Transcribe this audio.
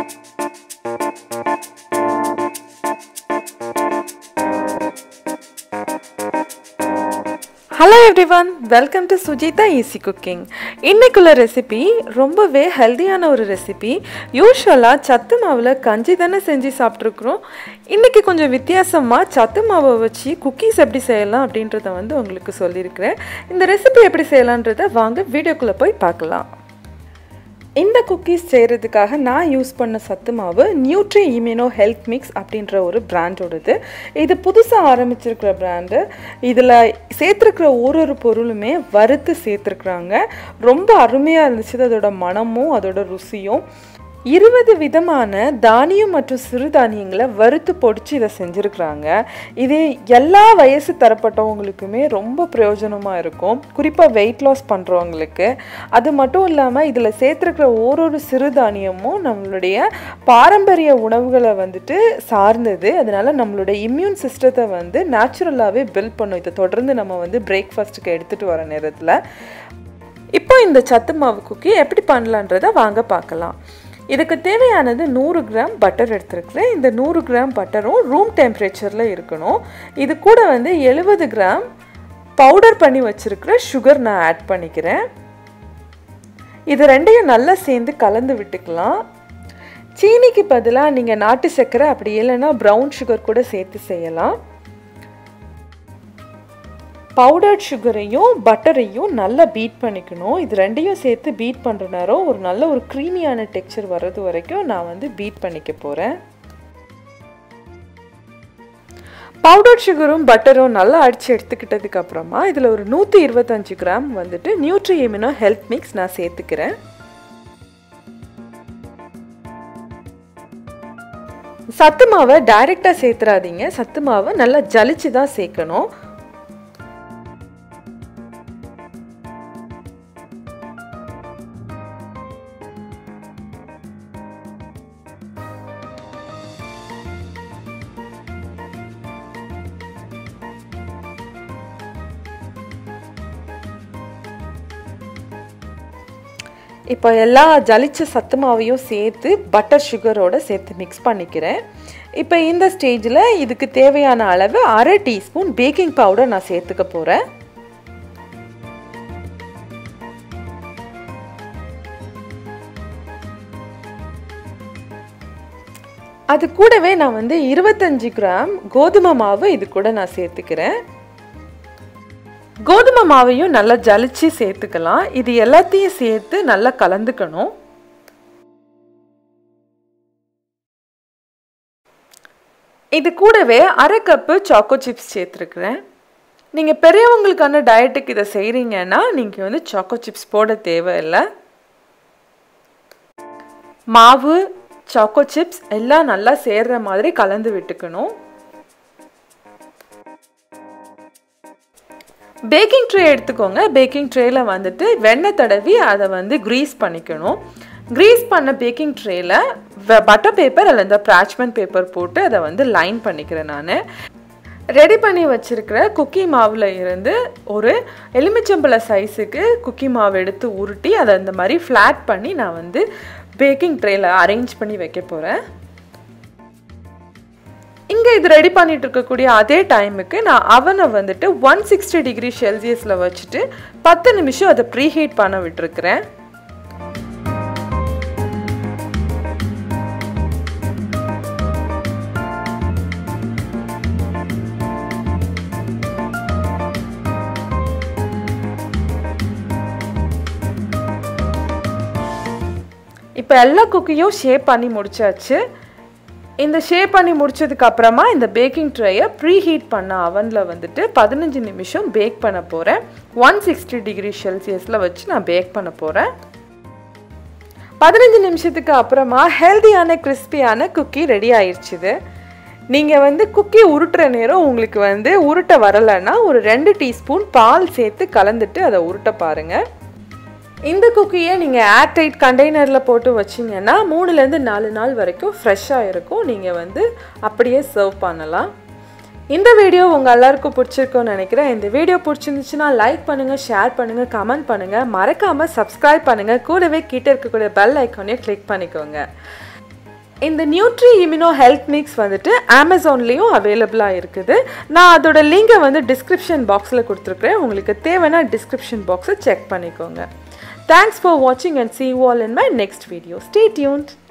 Hello everyone welcome to Sujitha easy cooking இன்னைக்குள்ள recipe ரொம்பவே ஹெல்தியான ஒரு ரெசிபி யூஸ்வலாக சத்து மாவில் கஞ்சி தானே செஞ்சு சாப்பிட்ருக்குறோம் இன்றைக்கி கொஞ்சம் வித்தியாசமாக சத்து மாவை வச்சு குக்கீஸ் எப்படி செய்யலாம் அப்படின்றத வந்து உங்களுக்கு சொல்லியிருக்கிறேன் இந்த ரெசிபி எப்படி செய்யலான்றதை வாங்க வீடியோக்குள்ளே போய் பார்க்கலாம் இந்த குக்கீஸ் செய்கிறதுக்காக நான் யூஸ் பண்ண சத்து மாவு நியூட்ரி இமினோ ஹெல்த் மிக்ஸ் அப்படின்ற ஒரு பிராண்டோடது இது புதுசாக ஆரம்பிச்சிருக்கிற பிராண்டு இதில் சேர்த்துருக்கிற ஒரு ஒரு பொருளுமே வறுத்து சேர்த்துருக்குறாங்க ரொம்ப அருமையாக இருந்துச்சு அதோட மனமும் அதோட ருசியும் இருபது விதமான தானியம் மற்றும் சிறுதானியங்களை வறுத்து பொடிச்சு இதை செஞ்சுருக்குறாங்க இது எல்லா வயசு தரப்பட்டவங்களுக்குமே ரொம்ப பிரயோஜனமாக இருக்கும் குறிப்பாக வெயிட் லாஸ் பண்ணுறவங்களுக்கு அது மட்டும் இல்லாமல் இதில் சேர்த்துருக்கிற ஒரு ஒரு சிறுதானியமும் நம்மளுடைய பாரம்பரிய உணவுகளை வந்துட்டு சார்ந்தது அதனால நம்மளுடைய இம்யூன் சிஸ்டத்தை வந்து நேச்சுரலாகவே பில்ட் பண்ணும் இதை தொடர்ந்து நம்ம வந்து பிரேக்ஃபாஸ்ட்டுக்கு எடுத்துகிட்டு வர நேரத்தில் இப்போ இந்த சத்து மாவு குக்கி எப்படி பண்ணலான்றதை வாங்க பார்க்கலாம் இதுக்கு தேவையானது நூறு கிராம் பட்டர் எடுத்துருக்குறேன் இந்த நூறு கிராம் பட்டரும் ரூம் டெம்பரேச்சரில் இருக்கணும் இது கூட வந்து எழுபது கிராம் பவுடர் பண்ணி வச்சுருக்கிற சுகர் நான் ஆட் பண்ணிக்கிறேன் இது ரெண்டையும் நல்லா சேர்ந்து கலந்து விட்டுக்கலாம் சீனிக்கு பதிலாக நீங்கள் நாட்டு சர்க்கரை அப்படி இல்லைன்னா ப்ரௌன் சுகர் கூட சேர்த்து செய்யலாம் பவுடர்ட் சுகரையும் பட்டரையும் நல்லா பீட் பண்ணிக்கணும் இது ரெண்டையும் சேர்த்து பீட் பண்ணுற நேரம் ஒரு நல்ல ஒரு க்ரீமியான டெக்ஸ்சர் வர்றது வரைக்கும் நான் வந்து பீட் பண்ணிக்க போகிறேன் பவுடர் சுகரும் பட்டரும் நல்லா அடித்து எடுத்துக்கிட்டதுக்கு அப்புறமா இதில் ஒரு நூற்றி இருபத்தஞ்சு கிராம் வந்துட்டு நியூட்ரி எமினோ ஹெல்த் மிக்ஸ் நான் சேர்த்துக்கிறேன் சத்து மாவை டைரெக்டாக சேர்த்துறாதீங்க சத்து மாவை நல்லா ஜலிச்சு தான் சேர்க்கணும் இப்போ எல்லா ஜலிச்ச சத்து மாவையும் சேர்த்து பட்டர் சுகரோடு சேர்த்து மிக்ஸ் பண்ணிக்கிறேன் இப்போ இந்த ஸ்டேஜில் இதுக்கு தேவையான அளவு அரை டீஸ்பூன் பேக்கிங் பவுடர் நான் சேர்த்துக்க போகிறேன் அது கூடவே நான் வந்து இருபத்தஞ்சி கிராம் கோதுமை மாவு இது கூட நான் சேர்த்துக்கிறேன் கோதுமை மாவையும் நல்லா ஜலிச்சு சேர்த்துக்கலாம் இது எல்லாத்தையும் சேர்த்து நல்லா கலந்துக்கணும் இது கூடவே அரை கப்பு சாக்கோ சிப்ஸ் சேர்த்துருக்குறேன் நீங்கள் பெரியவங்களுக்கான டயட்டுக்கு இதை செய்கிறீங்கன்னா நீங்கள் வந்து சாக்கோ சிப்ஸ் போட தேவையில்லை மாவு சாக்கோ சிப்ஸ் எல்லாம் நல்லா சேர்ற மாதிரி கலந்து விட்டுக்கணும் பேக்கிங் ட்ரே எடுத்துக்கோங்க பேக்கிங் ட்ரேயில் வந்துட்டு வெண்ணெய் தடவி அதை வந்து க்ரீஸ் பண்ணிக்கணும் க்ரீஸ் பண்ண பேக்கிங் ட்ரேயில் பட்டர் பேப்பர் அல்லது இந்த ப்ராச்மெண்ட் பேப்பர் போட்டு அதை வந்து லைன் பண்ணிக்கிறேன் நான் ரெடி பண்ணி வச்சுருக்கிற குக்கி மாவில் இருந்து ஒரு எலுமிச்சம்பழ சைஸுக்கு குக்கி மாவு எடுத்து உருட்டி அதை அந்த மாதிரி ஃப்ளாட் பண்ணி நான் வந்து பேக்கிங் ட்ரேயில் அரேஞ்ச் பண்ணி வைக்க போகிறேன் இங்கே இது ரெடி பண்ணிட்டு இருக்கக்கூடிய அதே டைமுக்கு நான் அவனை வந்துட்டு ஒன் சிக்ஸ்டி டிகிரி செல்சியஸில் வச்சுட்டு பத்து நிமிஷம் அதை ப்ரீஹீட் பண்ண விட்டுருக்குறேன் இப்போ எல்லா குக்கியும் ஷேப் பண்ணி முடிச்சாச்சு இந்த ஷேப் பண்ணி முடிச்சதுக்கு அப்புறமா இந்த பேக்கிங் ட்ரேயை ப்ரீ ஹீட் பண்ண அவனில் வந்துட்டு பதினஞ்சு நிமிஷம் பேக் பண்ண போகிறேன் ஒன் சிக்ஸ்டி டிகிரி செல்சியஸில் வச்சு நான் பேக் பண்ண போகிறேன் பதினஞ்சு நிமிஷத்துக்கு அப்புறமா ஹெல்தியான கிறிஸ்பியான குக்கி ரெடி ஆயிடுச்சுது நீங்கள் வந்து குக்கி உருட்டுற நேரம் உங்களுக்கு வந்து உருட்ட வரலைன்னா ஒரு ரெண்டு டீஸ்பூன் பால் சேர்த்து கலந்துட்டு அதை உருட்ட பாருங்கள் இந்த குக்கியை நீங்கள் ஏர்டைட் கண்டெய்னரில் போட்டு வச்சிங்கன்னா மூணுலேருந்து நாலு நாள் வரைக்கும் ஃப்ரெஷ்ஷாக இருக்கும் நீங்கள் வந்து அப்படியே சர்வ் பண்ணலாம் இந்த வீடியோ உங்கள் எல்லாருக்கும் பிடிச்சிருக்கும்னு நினைக்கிறேன் இந்த வீடியோ பிடிச்சிருந்துச்சுன்னா லைக் பண்ணுங்கள் ஷேர் பண்ணுங்கள் கமெண்ட் பண்ணுங்கள் மறக்காமல் சப்ஸ்கிரைப் பண்ணுங்கள் கூடவே கிட்ட இருக்கக்கூடிய பெல் ஐக்கானையும் கிளிக் பண்ணிக்கோங்க இந்த நியூட்ரி இம்யூனோ ஹெல்த் மிக்ஸ் வந்துட்டு அமேசான்லேயும் அவைலபிளாக இருக்குது நான் அதோட லிங்கை வந்து டிஸ்கிரிப்ஷன் பாக்ஸில் கொடுத்துருக்குறேன் உங்களுக்கு தேவைன்னா டிஸ்கிரிப்ஷன் பாக்ஸை செக் பண்ணிக்கோங்க தேங்க்ஸ் ஃபார் வாட்சிங் and see you all in my next video. Stay tuned.